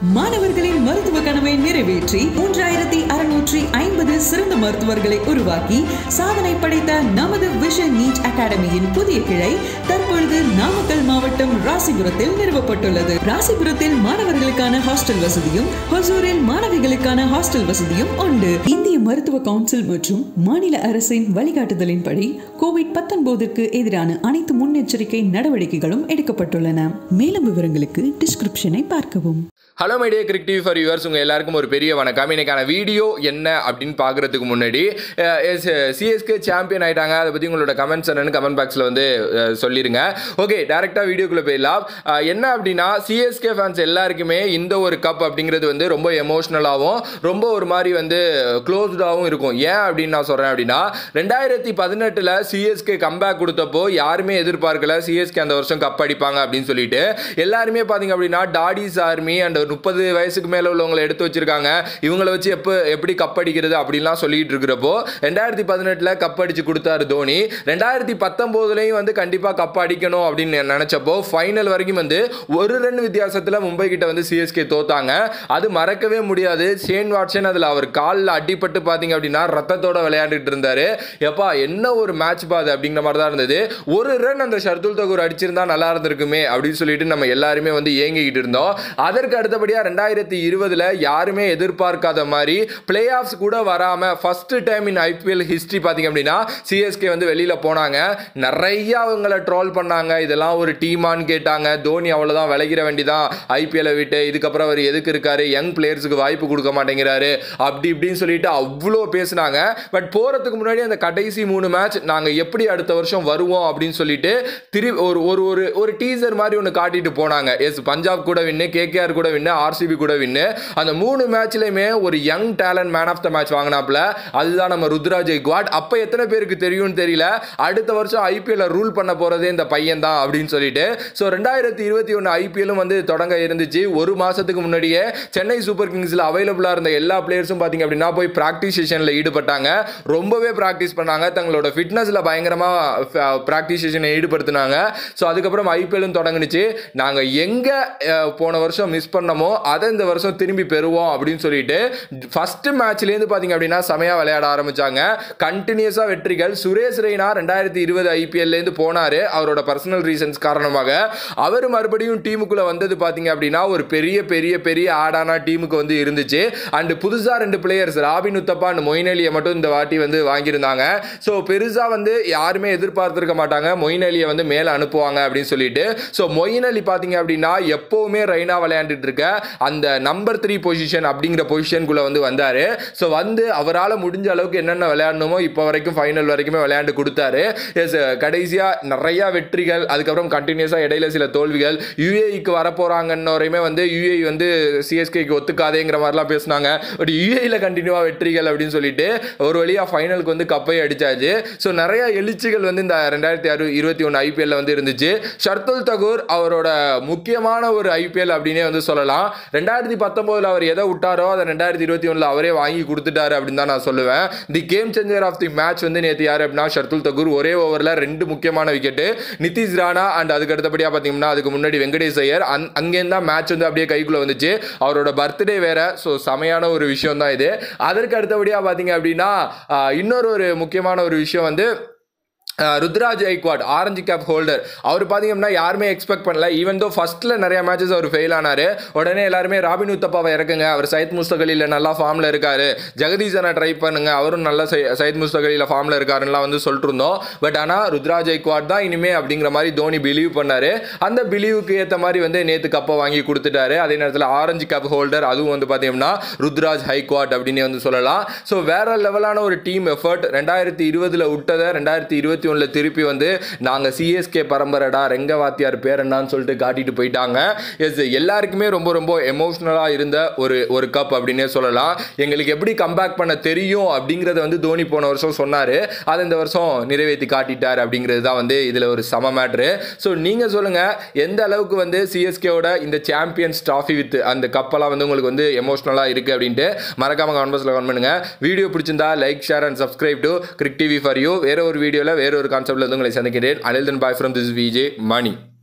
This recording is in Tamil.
மாணவர்களின் மருத்துவ கனவை நிறைவேற்றி மூன்றாயிரத்தி அறுநூற்றி ஐம்பது சிறந்த மருத்துவர்களை உருவாக்கி சாதனை படைத்த நமது விஷன் நீட் அகாடமியின் புதிய கிளை தற்பொழுது நாமக்கல் மாவட்டம் ராசிபுரத்தில் நிறுவப்பட்டுள்ளது ராசிபுரத்தில் மாணவர்களுக்கான ஹாஸ்டல் வசதியும் ஹொசூரில் மாணவிகளுக்கான ஹாஸ்டல் வசதியும் உண்டு இந்திய மருத்துவ கவுன்சில் மற்றும் மாநில அரசின் வழிகாட்டுதலின்படி கோவிட் பத்தொன்பதிற்கு எதிரான அனைத்து முன்னெச்சரிக்கை நடவடிக்கைகளும் எடுக்கப்பட்டுள்ளன மேலும் விவரங்களுக்கு டிஸ்கிரிப்ஷனை பார்க்கவும் hello my dear cric TV for yours உங்கள் எல்லாருக்கும் ஒரு பெரிய வணக்கம் இன்னைக்கான வீடியோ என்ன அப்படின்னு பார்க்குறதுக்கு முன்னாடி சிஎஸ்கே சாம்பியன் ஆயிட்டாங்க அதை பற்றி உங்களோட கமெண்ட்ஸ் என்னன்னு கமெண்ட் பாக்ஸில் வந்து அஹ், சொல்லிடுங்க ஓகே டேரெக்டாக வீடியோக்குள்ளே போயிடலாம் அஹ், என்ன அப்படின்னா சிஎஸ்கே ஃபேன்ஸ் எல்லாருக்குமே இந்த ஒரு கப் அப்படிங்கிறது வந்து ரொம்ப எமோஷ்னலாகவும் ரொம்ப ஒரு மாதிரி வந்து க்ளோஸ்டாகவும் இருக்கும் ஏன் அப்படின்னு நான் சொல்கிறேன் அப்படின்னா ரெண்டாயிரத்தி பதினெட்டில் சிஎஸ்கே கம்பேக் கொடுத்தப்போ யாருமே எதிர்பார்க்கல சிஎஸ்கே அந்த வருஷம் கப் அடிப்பாங்க அப்படின்னு சொல்லிட்டு எல்லாருமே பார்த்தீங்க அப்படின்னா டாடிஸ் ஆர்மி அண்ட் முப்பது வயசுக்கு மேலே உள்ளவங்களை எடுத்து வச்சிருக்காங்க இவங்களை வச்சு எப்போ எப்படி கப் அடிக்கிறது அப்படின்லாம் சொல்லிட்டு இருக்கிறப்போ ரெண்டாயிரத்தி பதினெட்டில் கப் அடிச்சு கொடுத்தாரு தோனி ரெண்டாயிரத்தி பத்தொம்போதுலையும் வந்து கண்டிப்பாக கப் அடிக்கணும் அப்படின்னு நினச்சப்போ ஃபைனல் வரைக்கும் வந்து ஒரு ரன் வித்தியாசத்தில் மும்பை கிட்ட வந்து சிஎஸ்கே தோத்தாங்க அது மறக்கவே முடியாது ஷேன் வாட்சன் அதில் அவர் காலில் அடிபட்டு பார்த்தீங்க அப்படின்னா ரத்தத்தோட விளையாண்டுட்டு இருந்தாரு எப்பா என்ன ஒரு மேட்ச் பாது அப்படிங்கிற மாதிரி தான் இருந்தது ஒரு ரன் அந்த ஷர்துல் தகூர் அடிச்சிருந்தா நல்லா இருந்திருக்குமே அப்படின்னு சொல்லிட்டு நம்ம எல்லாருமே வந்து ஏங்கிக்கிட்டு இருந்தோம் அதற்கு அடுத்தபடியாக ரெண்டாயிரத்தி இருபதுல யாருமே எதிர்பார்க்காத மாதிரி பிளே ஆஃப்ஸ் கூட வராமல் first time in IPL history பார்த்தீங்க அப்படின்னா சிஎஸ்கே வந்து வெளியில் போனாங்க நிறைய அவங்கள ட்ரோல் பண்ணாங்க இதெல்லாம் ஒரு டீமான்னு கேட்டாங்க தோனி அவ்வளோதான் விளைகிற வேண்டிதான் ஐபிஎல்லை விட்டு இதுக்கப்புறம் அவர் எதுக்கு இருக்காரு யங் பிளேயர்ஸுக்கு வாய்ப்பு கொடுக்க மாட்டேங்கிறாரு அப்படி இப்படின்னு சொல்லிட்டு அவ்வளோ பேசுனாங்க பட் போகிறதுக்கு முன்னாடி அந்த கடைசி மூணு மேட்ச் நாங்கள் எப்படி அடுத்த வருஷம் வருவோம் அப்படின்னு சொல்லிட்டு திரு ஒரு ஒரு ஒரு ஒரு டீசர் மாதிரி ஒன்று காட்டிட்டு போனாங்க எஸ் பஞ்சாப் கூட வின்னு கேகேஆர் கூட வின்னு ஆர்சிபி கூட வின்னு அந்த மூணு மேட்ச்லையுமே ஒரு young talent man of the match வாங்கினாப்ல அதுதான் நம்ம ருத்ரா ஜெய்க்வாட் அப்போ எத்தனை பேருக்கு தெரியும்னு தெரியல அடுத்த வருஷம் ஐபிஎல்ல ரூல் பண்ண போகிறதே இந்த பையன் தான் அப்படின்னு சொல்லிட்டு ஸோ ரெண்டாயிரத்தி இருபத்தி ஒன்று ஐபிஎல்லும் வந்து தொடங்க இருந்துச்சு ஒரு மாதத்துக்கு முன்னாடியே சென்னை சூப்பர் கிங்ஸில் அவைலபிளாக இருந்த எல்லா பிளேயர்ஸும் பார்த்தீங்க அப்படின்னா போய் ப்ராக்டிஸ் செஷனில் ஈடுபட்டாங்க ரொம்பவே ப்ராக்டிஸ் பண்ணாங்க தங்களோட ஃபிட்னஸில் பயங்கரமாக ப்ராக்டிஸ் செஷனை ஈடுபடுத்தினாங்க ஸோ அதுக்கப்புறம் ஐபிஎல்லும் தொடங்குனுச்சு நாங்கள் எங்கே போன வருஷம் மிஸ் பண்ணமோ அதை இந்த வருஷம் திரும்பி பெறுவோம் அப்படின்னு சொல்லிட்டு ஃபர்ஸ்ட் மேட்ச்லேருந்து பார்த்தீங்க அப்படின்னா செமையாக விளையாட ஆரம்பிச்சாங்க கண்டினியூஸாக வெற்றிகள் சுரேஷ் ரெய்னா ரெண்டாயிரத்தி இருபது ஐபிஎல்லேருந்து போனார் அவரோட பர்சனல் ரீசன்ஸ் காரணமாக அவர் மறுபடியும் டீமுக்குள்ளே வந்தது பார்த்தீங்க அப்படின்னா ஒரு பெரிய பெரிய பெரிய ஆடான டீமுக்கு வந்து இருந்துச்சு அண்ட் புதுசாக ரெண்டு பிளேயர்ஸ் ராபின் உத்தப்பா அண்ட் மொயின் அலியை மட்டும் இந்த வாட்டி வந்து வாங்கியிருந்தாங்க ஸோ பெருசாக வந்து யாருமே எதிர்பார்த்துருக்க மாட்டாங்க மொயின் அலியை வந்து மேலே அனுப்புவாங்க அப்படின்னு சொல்லிட்டு ஸோ மொயின் அலி பார்த்தீங்க அப்படின்னா எப்போவுமே ரெய்னா விளையாண்டுட்டு இருக்க அந்த நம்பர் த்ரீ பொசிஷன் அப்படிங்கிற பொசிஷனுக்குள்ளே வந்து வந்தார் ஸோ வந்து அவரால் முடிஞ்ச அளவுக்கு என்னென்ன விளையாடணுமோ இப்போ வரைக்கும் ஃபைனல் வரைக்குமே விளையாண்டு கொடுத்தாரு எஸ் கடைசியாக நிறையா வெற்றிகள் அதுக்கப்புறம் கண்டினியூஸாக இடையில சில தோல்விகள் யுஏஇக்கு வரப்போகிறாங்கன்னு வரையுமே வந்து யுஏஇ வந்து சிஎஸ்கேக்கு ஒத்துக்காதேங்கிற மாதிரிலாம் பேசினாங்க பட் யுஏஇயில் கண்டினியூவாக வெற்றிகள் அப்படின்னு சொல்லிட்டு ஒரு வழியாக ஃபைனலுக்கு வந்து கப்பை அடிச்சாச்சு ஸோ நிறைய எழுச்சிகள் வந்து இந்த ரெண்டாயிரத்தி அறு இருபத்தி ஒன்று ஐபிஎல்ல வந்து இருந்துச்சு ஷர்துல் தகூர் அவரோட முக்கியமான ஒரு ஐபிஎல் அப்படின்னே வந்து சொல்லலாம் ரெண்டாயிரத்தி பத்தொம்போதில் அவர் எதை விட்டாரோ அதை ரெண்டாயிரத்தி இருபத்தி ஒன்றில் அவரே வாங்கி கொடுத்துட்டாரு அப்படின்னு தான் நான் சொல்லுவேன் the game changer of the match வந்து நேற்று யார் அப்படின்னா ஷர்துல் தகூர் ஒரே ஓவரில் ரெண்டு முக்கியமான விக்கெட்டு நிதிஷ் ராணா அண்ட் அதுக்கு அடுத்தபடியாக பார்த்தீங்கன்னா அதுக்கு முன்னாடி வெங்கடேஷ் ஐயர் அங் அங்கேருந்து தான் மேட்ச் வந்து அப்படியே கைக்குள்ளே வந்துச்சு அவரோட பர்த்டே வேற ஸோ செமையான ஒரு விஷயம் தான் இது அதற்கு அடுத்தபடியாக பார்த்தீங்க அப்படின்னா ஆஹ், இன்னொரு ஒரு முக்கியமான ஒரு விஷயம் வந்து அஹ் Ruturaj Gaikwad orange cap holder அவர் பார்த்தீங்கன்னா யாருமே எக்ஸ்பெக்ட் பண்ணல ஈவன் தோ ஃபர்ஸ்ட்டில் நிறைய மேட்சஸ் அவர் ஃபெயில் ஆனார் உடனே எல்லாருமே ராபின் உத்தப்பாவை இறக்குங்க அவர் சைத் முஸ்தகலியில் நல்லா ஃபார்மில் இருக்காரு ஜெகதீசனை ட்ரை பண்ணுங்க அவரும் நல்ல சை- சைத் முஸ்தகலியில் ஃபார்மில் இருக்காருலாம் வந்து சொல்லிட்டு இருந்தோம் பட் ஆனால் ருத்ராஜ் ஐக்வாட் தான் இனிமே அப்படிங்கிற மாதிரி தோனி பிலீவ் பண்ணாரு அந்த பிலீவுக்கு ஏற்ற மாதிரி வந்து நேற்று கப்பை வாங்கி கொடுத்துட்டாரு அதே நேரத்தில் ஆரஞ்சு கேப் ஹோல்டர் அதுவும் வந்து பார்த்தீங்கன்னா ருத்ராஜ் ஹைக்வாட் அப்படின்னு வந்து சொல்லலாம் ஸோ வேற லெவலான ஒரு டீம் எஃபர்ட் ரெண்டாயிரத்தி இருபதில் விட்டதை ரெண்டாயிரத்தி இருபத்தி ஒன்றில் திருப்பி வந்து நாங்கள் சிஎஸ்கே பரம்பரைடா ரெங்க வாத்தியார் பேர் என்னன்னு சொல்லிட்டு காட்டிட்டு போயிட்டாங்க எஸ் எல்லாருக்குமே ரொம்ப ரொம்ப எமோஷ்னலாக இருந்த ஒரு ஒரு கப் அப்படின்னே சொல்லலாம் எங்களுக்கு எப்படி கம்பேக் பண்ண தெரியும் அப்படிங்கிறத வந்து தோனி போன வருஷம் சொன்னார் அதை இந்த வருஷம் நிறைவேற்றி காட்டிட்டார் அப்படிங்கிறது தான் வந்து இதில் ஒரு சம மேட்ரு ஸோ நீங்கள் சொல்லுங்கள் எந்த அளவுக்கு வந்து சிஎஸ்கேவோட இந்த சாம்பியன்ஸ் ட்ராஃபி வித் அந்த கப்பெல்லாம் வந்து உங்களுக்கு வந்து எமோஷ்னலாக இருக்குது அப்படின்ட்டு மறக்காம கான்வர்ஸில் கமெண்ட் பண்ணுங்க வீடியோ பிடிச்சிருந்தா like share and subscribe to cric TV for you வேற ஒரு வீடியோவில் வேற ஒரு கான்செப்ட்ல வந்து உங்களை சந்திக்கிறேன் அனில் தன் bye from this VJ money